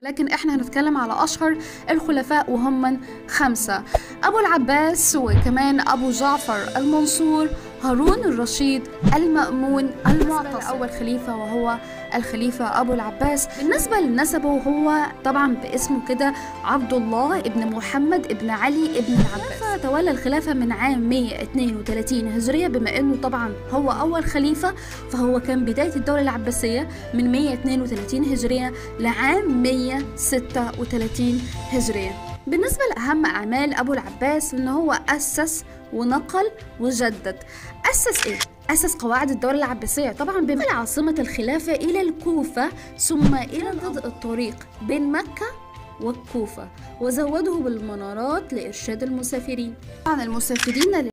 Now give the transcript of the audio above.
لكن احنا هنتكلم على اشهر الخلفاء وهم خمسة ابو العباس وكمان ابو جعفر المنصور هارون الرشيد المأمون المعتصم اول خليفة وهو الخليفة ابو العباس بالنسبة لنسبه هو طبعا باسمه كده عبد الله ابن محمد ابن علي ابن العباس تولى الخلافة من عام 132 هجرية بما انه طبعا هو اول خليفة فهو كان بداية الدولة العباسية من 132 هجرية لعام 136 هجرية بالنسبة لأهم أعمال أبو العباس إن هو أسس ونقل وجدد أسس إيه؟ أسس قواعد الدولة العباسية طبعا بنقل عاصمة الخلافة إلى الكوفة ثم إلى ضد الطريق بين مكة والكوفة وزوده بالمنارات لإرشاد المسافرين طبعا المسافرين